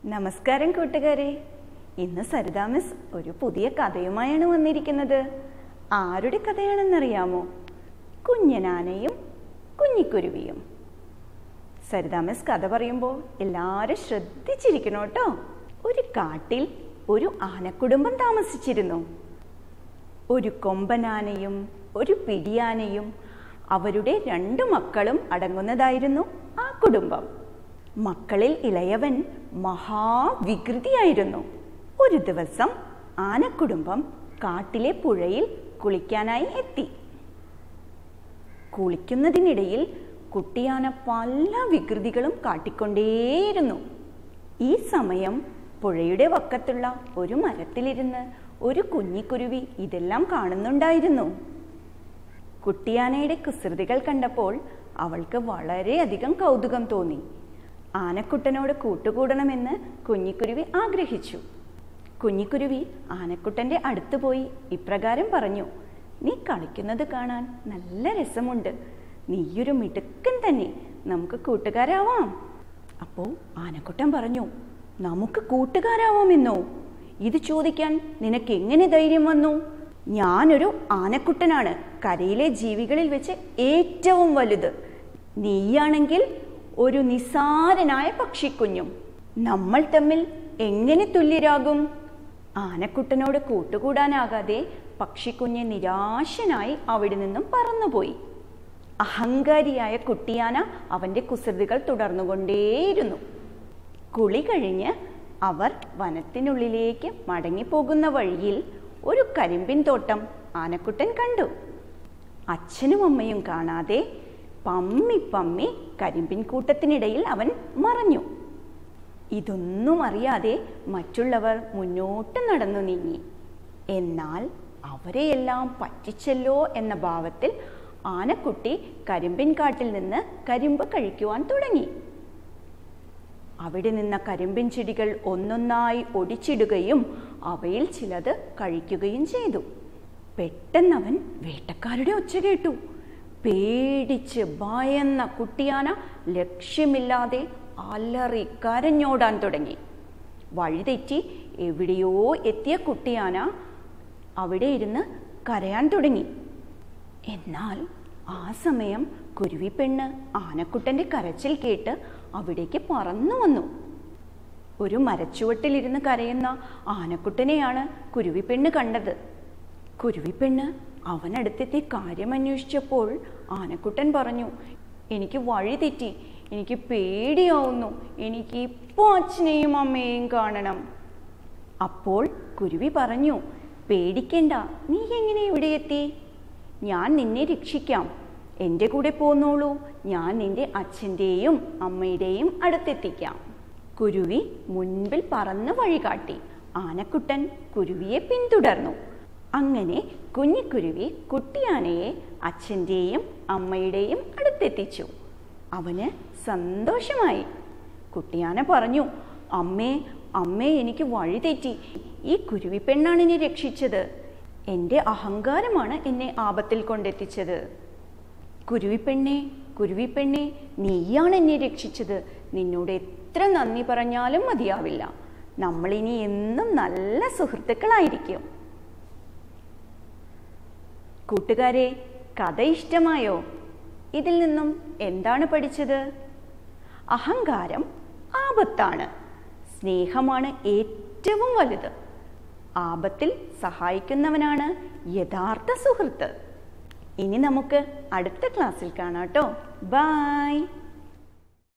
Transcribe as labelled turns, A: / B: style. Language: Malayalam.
A: നമസ്കാരം കൂട്ടുകാരെ ഇന്ന് സരിത മിസ് ഒരു പുതിയ കഥയുമായാണ് വന്നിരിക്കുന്നത് ആരുടെ കഥയാണെന്നറിയാമോ കുഞ്ഞനാനയും കുഞ്ഞിക്കുരുവിയും സരിത മിസ് കഥ പറയുമ്പോൾ എല്ലാവരും ശ്രദ്ധിച്ചിരിക്കണം കേട്ടോ ഒരു കാട്ടിൽ ഒരു ആനക്കുടുംബം താമസിച്ചിരുന്നു ഒരു കൊമ്പനാനയും ഒരു പിടിയാനയും അവരുടെ രണ്ടു മക്കളും അടങ്ങുന്നതായിരുന്നു ആ കുടുംബം മക്കളിൽ ഇളയവൻ മഹാവികൃതിയായിരുന്നു ഒരു ദിവസം ആനക്കുടുംബം കാട്ടിലെ പുഴയിൽ കുളിക്കാനായി എത്തി കുളിക്കുന്നതിനിടയിൽ കുട്ടിയാന പല വികൃതികളും കാട്ടിക്കൊണ്ടേയിരുന്നു ഈ സമയം പുഴയുടെ വക്കത്തുള്ള ഒരു മരത്തിലിരുന്ന് ഒരു കുഞ്ഞിക്കുരുവി ഇതെല്ലാം കാണുന്നുണ്ടായിരുന്നു കുട്ടിയാനയുടെ കുസൃതികൾ കണ്ടപ്പോൾ അവൾക്ക് വളരെയധികം കൗതുകം തോന്നി ആനക്കുട്ടനോട് കൂട്ടുകൂടണമെന്ന് കുഞ്ഞിക്കുരുവി ആഗ്രഹിച്ചു കുഞ്ഞിക്കുരുവി ആനക്കുട്ടന്റെ അടുത്ത് പോയി ഇപ്രകാരം പറഞ്ഞു നീ കളിക്കുന്നത് കാണാൻ നല്ല രസമുണ്ട് നീയൊരു മിടുക്കൻ തന്നെ നമുക്ക് കൂട്ടുകാരാവാം അപ്പോൾ ആനക്കുട്ടൻ പറഞ്ഞു നമുക്ക് കൂട്ടുകാരാവാമെന്നോ ഇത് ചോദിക്കാൻ നിനക്ക് എങ്ങനെ ധൈര്യം വന്നു ഞാനൊരു ആനക്കുട്ടനാണ് കരയിലെ ജീവികളിൽ വെച്ച് ഏറ്റവും വലുത് നീയാണെങ്കിൽ ഒരു നിസാരനായ പക്ഷിക്കുഞ്ഞും നമ്മൾ തമ്മിൽ എങ്ങനെ തുല്യരാകും ആനക്കുട്ടനോട് കൂട്ടുകൂടാനാകാതെ പക്ഷിക്കുഞ്ഞ് നിരാശനായി അവിടെ നിന്നും പറന്നുപോയി അഹങ്കാരിയായ കുട്ടിയാന അവന്റെ കുസൃതികൾ തുടർന്നുകൊണ്ടേയിരുന്നു കുളി കഴിഞ്ഞ് അവർ വനത്തിനുള്ളിലേക്ക് മടങ്ങിപ്പോകുന്ന വഴിയിൽ ഒരു കരിമ്പിൻ തോട്ടം ആനക്കുട്ടൻ കണ്ടു അച്ഛനും അമ്മയും കാണാതെ പമ്മി പമ്മി കരിമ്പിൻ കൂട്ടത്തിനിടയിൽ അവൻ മറഞ്ഞു ഇതൊന്നും അറിയാതെ മറ്റുള്ളവർ മുന്നോട്ട് നടന്നു നീങ്ങി എന്നാൽ അവരെയെല്ലാം പറ്റിച്ചല്ലോ എന്ന ഭാവത്തിൽ ആനക്കുട്ടി കരിമ്പിൻ കാട്ടിൽ നിന്ന് കരിമ്പ് കഴിക്കുവാൻ തുടങ്ങി അവിടെ നിന്ന കരിമ്പിൻ ചെടികൾ ഒന്നൊന്നായി ഒടിച്ചിടുകയും അവയിൽ ചിലത് കഴിക്കുകയും ചെയ്തു പെട്ടെന്നവൻ വേട്ടക്കാരുടെ ഒച്ച കേട്ടു പേടിച്ച് ഭയന്ന കുട്ടിയാന ലക്ഷ്യമില്ലാതെ അലറി കരഞ്ഞോടാൻ തുടങ്ങി വഴിതെറ്റി എവിടെയോ എത്തിയ കുട്ടിയാന അവിടെ ഇരുന്ന് കരയാൻ തുടങ്ങി എന്നാൽ ആ സമയം കുരുവിപ്പെണ്ണ് ആനക്കുട്ടന്റെ കരച്ചിൽ കേട്ട് അവിടേക്ക് പറന്നു വന്നു ഒരു മരച്ചുവട്ടിലിരുന്ന് കരയുന്ന ആനക്കുട്ടനെയാണ് കുരുവിപ്പെണ്ണ് കണ്ടത് കുരുവിപ്പെണ്ണ് അവനടുത്തെത്തി കാര്യം അന്വേഷിച്ചപ്പോൾ ആനക്കുട്ടൻ പറഞ്ഞു എനിക്ക് വഴി തെറ്റി എനിക്ക് പേടിയാവുന്നു എനിക്ക് ഇപ്പോൾ അച്ഛനെയും അമ്മയെയും കാണണം അപ്പോൾ കുരുവി പറഞ്ഞു പേടിക്കണ്ട നീ എങ്ങനെ ഇവിടെ എത്തി ഞാൻ നിന്നെ രക്ഷിക്കാം എൻ്റെ കൂടെ പോന്നോളൂ ഞാൻ നിന്റെ അച്ഛൻ്റെയും അമ്മയുടെയും അടുത്തെത്തിക്കാം കുരുവി മുൻപിൽ പറന്ന് വഴി കാട്ടി ആനക്കുട്ടൻ കുരുവിയെ പിന്തുടർന്നു അങ്ങനെ കുഞ്ഞിക്കുരുവി കുട്ടിയാനയെ അച്ഛൻ്റെയും അമ്മയുടെയും അടുത്തെത്തിച്ചു അവന് സന്തോഷമായി കുട്ടിയാന പറഞ്ഞു അമ്മേ അമ്മേ എനിക്ക് വഴി തെറ്റി ഈ കുരുവി പെണ്ണാണ് എന്നെ രക്ഷിച്ചത് എൻ്റെ അഹങ്കാരമാണ് എന്നെ ആപത്തിൽ കൊണ്ടെത്തിച്ചത് കുരുവിപ്പെണ്ണെ കുരുവിപ്പെണ്ണെ നീയാണ് എന്നെ രക്ഷിച്ചത് നിന്നോട് എത്ര നന്ദി പറഞ്ഞാലും മതിയാവില്ല നമ്മളിനി എന്നും നല്ല സുഹൃത്തുക്കളായിരിക്കും കൂട്ടുകാരെ കഥ ഇഷ്ടമായോ ഇതിൽ നിന്നും എന്താണ് പഠിച്ചത് അഹങ്കാരം ആപത്താണ് സ്നേഹമാണ് ഏറ്റവും വലുത് ആപത്തിൽ സഹായിക്കുന്നവനാണ് യഥാർത്ഥ സുഹൃത്ത് ഇനി നമുക്ക് അടുത്ത ക്ലാസ്സിൽ കാണാം കേട്ടോ ബായ്